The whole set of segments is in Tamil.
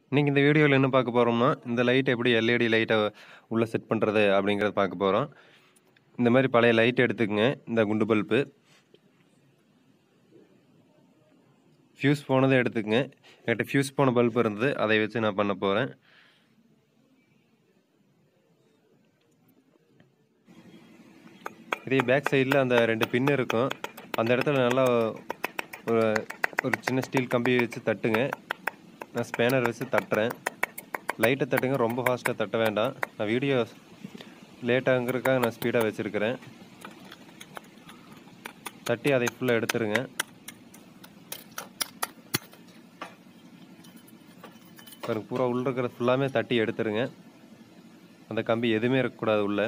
இன்னைக்கு இந்த வீடியோவில் என்ன பார்க்க போகிறோம்னா இந்த லைட் எப்படி எல்இடி லைட்டை உள்ளே செட் பண்ணுறது அப்படிங்கிறத பார்க்க போகிறோம் இந்த மாதிரி பழைய லைட் எடுத்துக்கங்க இந்த குண்டு பல்பு ஃப்யூஸ் போனதை எடுத்துக்கங்க என்கிட்ட ஃப்யூஸ் போன பல்ப் இருந்தது அதை வச்சு நான் பண்ண போகிறேன் இதே பேக் சைடில் அந்த ரெண்டு பின் இருக்கும் அந்த இடத்துல நல்லா ஒரு ஒரு சின்ன ஸ்டீல் கம்பி வச்சு தட்டுங்க நான் ஸ்பேனர் வச்சு தட்டுறேன் லைட்டை தட்டுங்க ரொம்ப ஃபாஸ்ட்டாக தட்ட வேண்டாம் நான் வீடியோ லேட்டாகிறதுக்காக நான் ஸ்பீடாக வச்சுருக்கிறேன் தட்டி அதை ஃபுல்லாக எடுத்துருங்க பாருங்க பூரா உள்ள இருக்கிறது ஃபுல்லாமே தட்டி எடுத்துருங்க அந்த கம்பி எதுவுமே இருக்கக்கூடாது உள்ள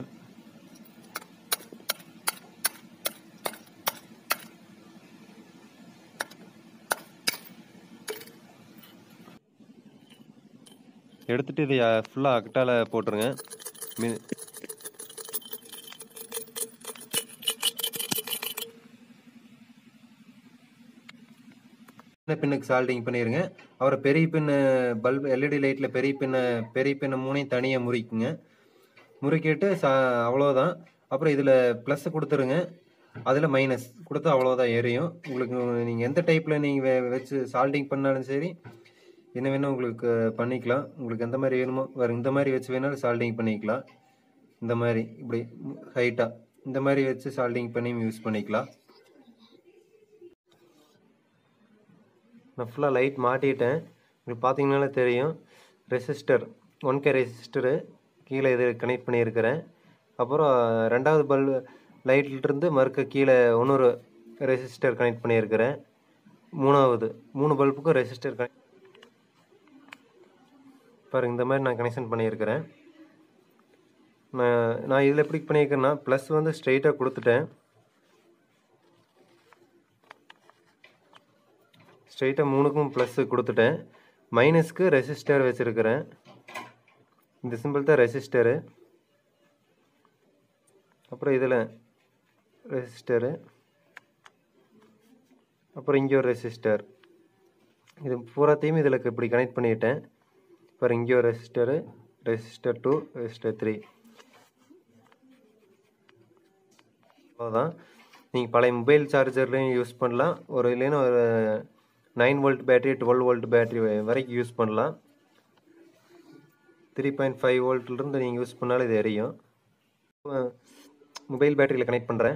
எடுத்துட்டு இதை ஃபுல்லாக அக்கட்டால போட்டுருங்க மீ சின்ன பின்னுக்கு சால்டிங் பண்ணிடுங்க அப்புறம் பெரிய பின்னு பல்ப் எல்இடி லைட்டில் பெரிய பின்னை பெரிய பின்னை மூணையும் தனியாக முறிக்குங்க முறுக்கிட்டு சா அவ்வளோதான் அப்புறம் இதில் ப்ளஸ் கொடுத்துருங்க அதில் மைனஸ் கொடுத்தா அவ்வளோதான் எரியும் உங்களுக்கு நீங்கள் எந்த டைப்பில் நீங்கள் வச்சு சால்டிங் பண்ணாலும் சரி என்ன வேணும் உங்களுக்கு பண்ணிக்கலாம் உங்களுக்கு எந்த மாதிரி வேணுமோ வேறு இந்த மாதிரி வச்சு வேணாலும் சால்டிங் பண்ணிக்கலாம் இந்த மாதிரி இப்படி ஹைட்டாக இந்த மாதிரி வச்சு சால்டிங் பண்ணி யூஸ் பண்ணிக்கலாம் நான் ஃபுல்லாக லைட் மாட்டிட்டேன் உங்களுக்கு பார்த்தீங்கனாலே தெரியும் ரெசிஸ்டர் ஒன் கே ரெசிஸ்டரு கீழே இது கனெக்ட் பண்ணியிருக்கிறேன் அப்புறம் ரெண்டாவது பல்பு லைட்லேருந்து மறுக்க கீழே இன்னொரு ரெசிஸ்டர் கனெக்ட் பண்ணியிருக்கிறேன் மூணாவது மூணு பல்புக்கும் ரெசிஸ்டர் கனெக்ட் பாருங்க இந்த மாதிரி நான் கனெக்ஷன் பண்ணியிருக்கிறேன் நான் நான் இதில் எப்படி பண்ணியிருக்கேன்னா ப்ளஸ் வந்து ஸ்ட்ரைட்டாக கொடுத்துட்டேன் ஸ்ட்ரைட்டாக மூணுக்கும் ப்ளஸ் கொடுத்துட்டேன் மைனஸ்க்கு ரெசிஸ்டர் வச்சுருக்கிறேன் இந்த சிம்பிள் தான் ரெசிஸ்டரு அப்புறம் இதில் ரெசிஸ்டரு அப்புறம் இங்கே ஒரு ரெசிஸ்டர் இது பூராத்தையும் இதில் இப்படி கனெக்ட் பண்ணிட்டேன் அப்புறம் இங்கே ஒரு resistor resistor two resistor three அவ்வளோதான் நீங்கள் பழைய மொபைல் சார்ஜர்லேயும் யூஸ் பண்ணலாம் ஒரு இல்லைன்னா ஒரு nine volt battery twelve volt battery வரைக்கும் யூஸ் பண்ணலாம் த்ரீ பாயிண்ட் ஃபைவ் வோல்ட்லேருந்து நீங்கள் யூஸ் பண்ணாலும் இது எரியும் மொபைல் பேட்டரியில் கனெக்ட் பண்ணுறேன்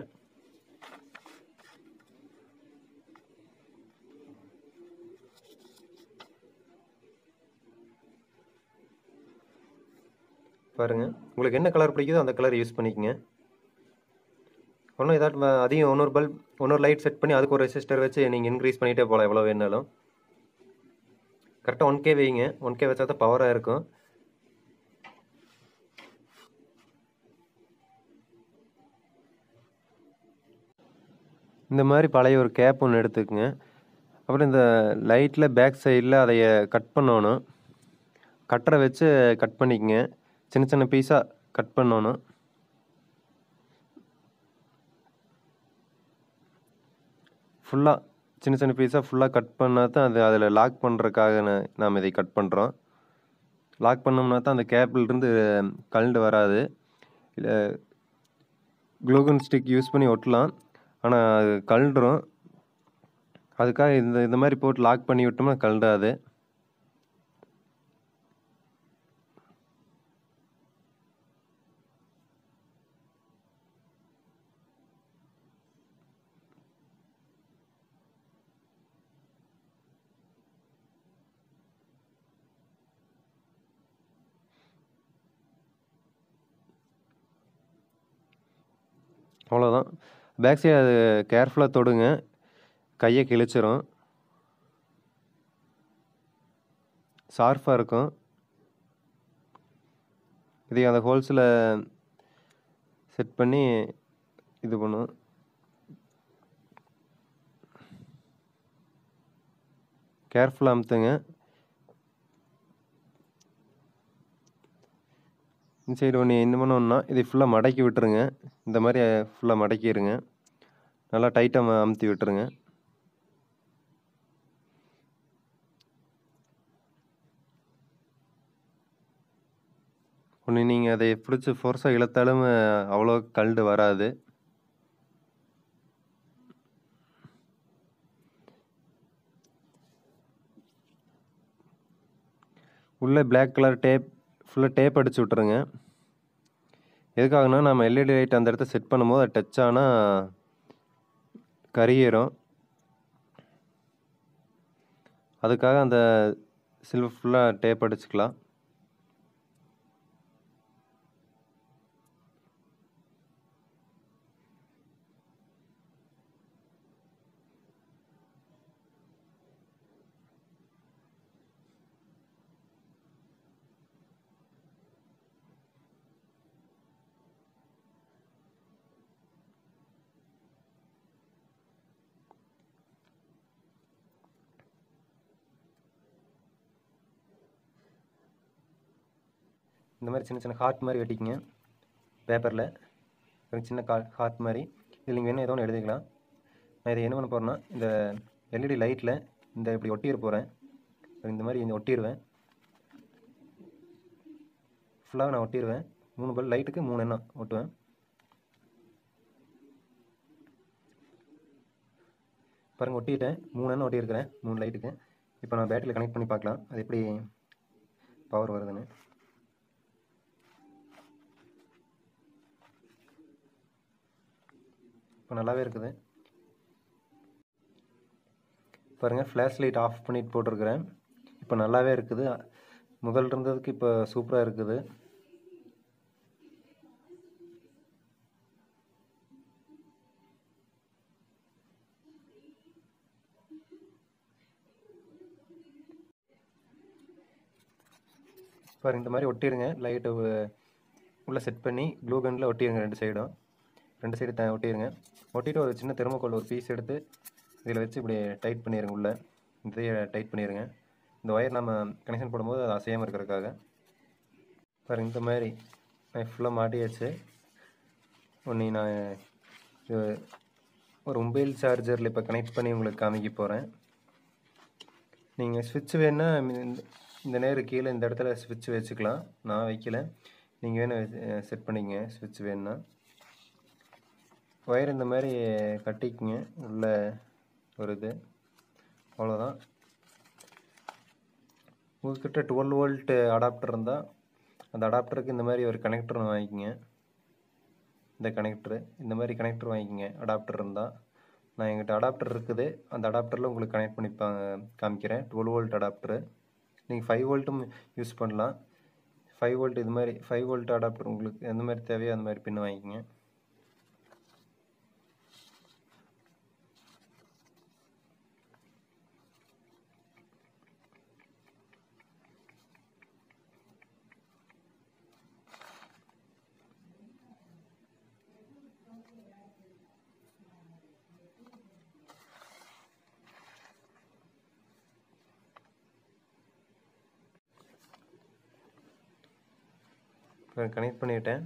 பாருங்கள் உங்களுக்கு என்ன கலர் பிடிக்குதோ அந்த கலர் யூஸ் பண்ணிக்கங்க ஒன்றும் ஏதாட்டும் அதையும் இன்னொரு பல்ப் இன்னொரு லைட் செட் பண்ணி அதுக்கு ஒரு ரெசிஸ்டர் வச்சு நீங்கள் இன்க்ரீஸ் பண்ணிகிட்டே போகலாம் எவ்வளோ வேணாலும் கரெக்டாக ஒன் கே வைங்க ஒன் கே வச்சா தான் பவராக இருக்கும் இந்த மாதிரி பழைய ஒரு கேப் ஒன்று எடுத்துக்கங்க அப்புறம் இந்த லைட்டில் பேக் சைடில் அதைய கட் பண்ணணும் கட்டரை வச்சு கட் பண்ணிக்கங்க சின்ன சின்ன பீஸாக கட் பண்ணணும் ஃபுல்லாக சின்ன சின்ன பீஸாக ஃபுல்லாக கட் பண்ணால் தான் அது அதில் லாக் பண்ணுறதுக்காக நாம் இதை கட் பண்ணுறோம் லாக் பண்ணோம்னா தான் அந்த கேபிள்லேருந்து கழண்டு வராது இல்லை க்ளூகன் ஸ்டிக் யூஸ் பண்ணி ஒட்டலாம் ஆனால் அது கழண்டுரும் அதுக்காக இந்த இந்த மாதிரி போட்டு லாக் பண்ணி விட்டோம்னா கழண்டாது அவ்வளோதான் பேக் சைடு அது கேர்ஃபுல்லாக தொடுங்க கையை கிழிச்சிரும் ஷார்ப்பாக இருக்கும் இதை அந்த ஹோல்ஸில் செட் பண்ணி இது பண்ணும் கேர்ஃபுல்லாக அமுத்துங்க இந்த சைடு ஒன்று என்ன பண்ணோம்னா இதை ஃபுல்லாக மடக்கி விட்டுருங்க இந்த மாதிரி ஃபுல்லாக மடக்கிடுங்க நல்லா டைட்டாக அமுத்தி விட்டுருங்க ஒன்று நீங்கள் அதை பிடிச்சி ஃபோர்ஸாக இழுத்தாலும் அவ்வளோ கல்டு வராது உள்ளே Black கலர் டேப் ஃபுல்லாக டேப் அடிச்சு விட்ருங்க எதுக்காகனா நம்ம எல்இடி லைட் அந்த இடத்த செட் பண்ணும்போது அது டச் ஆனால் கருகிரும் அதுக்காக அந்த சில்வர் ஃபுல்லாக டேப் அடிச்சுக்கலாம் இந்த மாதிரி சின்ன சின்ன ஹார்ட் மாதிரி வெட்டிக்கங்க பேப்பரில் ஒரு சின்ன கா ஹார்ட் மாதிரி இதில் நீங்கள் வேணும் ஏதோ ஒன்று எழுதிக்கலாம் நான் இதை என்ன பண்ண போகிறேன்னா இந்த எல்இடி லைட்டில் இந்த இப்படி ஒட்டிட போகிறேன் இந்த மாதிரி இந்த ஒட்டிடுவேன் ஃபுல்லாக நான் ஒட்டிடுவேன் மூணு பல் லைட்டுக்கு மூணு எண்ணம் ஒட்டுவேன் பாருங்கள் ஒட்டிட்டேன் மூணு எண்ணம் ஒட்டியிருக்கிறேன் மூணு லைட்டுக்கு இப்போ நான் பேட்டரியில் கனெக்ட் பண்ணி பார்க்கலாம் அது எப்படி பவர் வருதுன்னு இப்போ நல்லாவே இருக்குது பாருங்கள் ஃப்ளாஷ் லைட் ஆஃப் பண்ணிட்டு போட்டிருக்கிறேன் இப்போ நல்லாவே இருக்குது முதல் இருந்ததுக்கு இப்போ சூப்பராக இருக்குது பாருங்க இந்த மாதிரி ஒட்டிடுங்க லைட்டு உள்ளே செட் பண்ணி க்ளூ கன்னில் ஒட்டிடுங்க ரெண்டு சைடும் ரெண்டு சைடு த ஒட்டிடுங்க ஒட்டிட்டு ஒரு சின்ன தெர்மோக்கோல் ஒரு பீஸ் எடுத்து இதில் வச்சு இப்படி டைட் பண்ணிடுங்க உள்ளே இதையே டைட் பண்ணிடுங்க இந்த ஒயர் நம்ம கனெக்ஷன் போடும்போது அது அசையாமல் இருக்கிறதுக்காக பாருங்க இந்த மாதிரி நான் ஃபுல்லாக மாட்டியாச்சு ஒன்று நான் இது ஒரு மொபைல் சார்ஜரில் இப்போ கனெக்ட் பண்ணி உங்களுக்கு காமிக்க போகிறேன் நீங்கள் ஸ்விட்ச் வேணா இந்த இந்த நேரம் கீழே இந்த இடத்துல ஸ்விட்ச் வச்சுக்கலாம் நான் வைக்கல நீங்கள் வேணும் செட் பண்ணிக்கங்க ஸ்விட்ச் வேணுன்னா ஒயர் இந்த மாதிரி கட்டிக்குங்க உள்ள ஒரு இது அவ்வளோதான் உங்கள்கிட்ட டுவெல் வோல்ட் அடாப்டர் இருந்தால் அந்த அடாப்டருக்கு இந்த மாதிரி ஒரு கனெக்டர் வாங்கிக்கோங்க இந்த கனெக்டரு இந்த மாதிரி கனெக்டர் வாங்கிக்கோங்க அடாப்டர் இருந்தால் நான் எங்கிட்ட அடாப்டர் இருக்குது அந்த அடாப்டரில் உங்களுக்கு கனெக்ட் பண்ணி பா காமிக்கிறேன் டுவெல் வோல்ட் அடாப்டரு நீங்கள் ஃபைவ் வோல்ட்டும் யூஸ் பண்ணலாம் ஃபைவ் வோல்ட் இது மாதிரி ஃபைவ் வோல்ட் அடாப்டர் உங்களுக்கு எந்த மாதிரி தேவையோ அந்த மாதிரி பின் வாங்கிக்கோங்க கனெக்ட் பண்ணிட்டேன்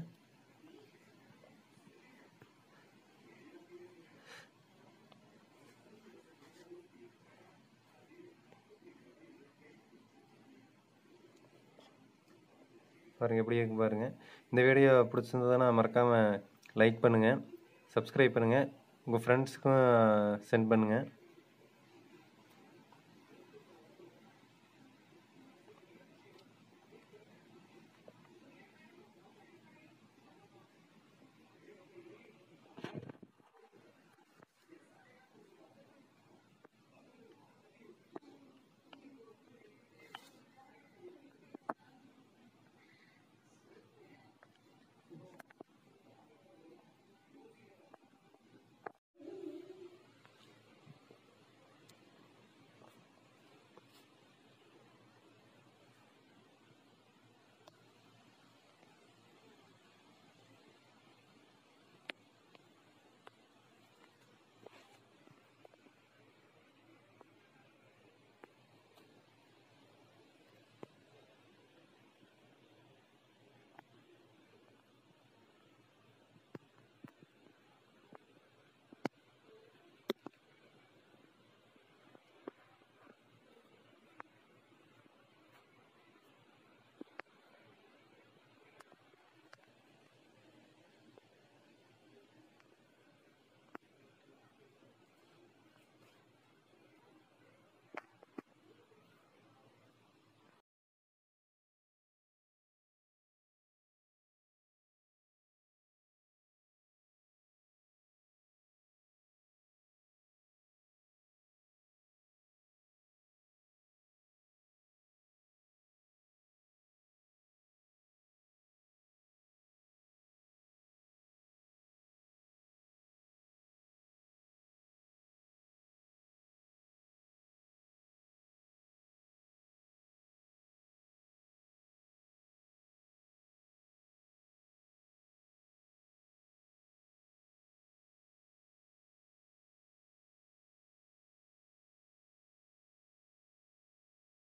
பாருங்கள் எப்படி இருக்கு பாருங்கள் இந்த வீடியோ பிடிச்சிருந்ததுன்னா மறக்காமல் லைக் பண்ணுங்கள் சப்ஸ்கிரைப் பண்ணுங்கள் உங்கள் ஃப்ரெண்ட்ஸுக்கும் சென்ட் பண்ணுங்கள்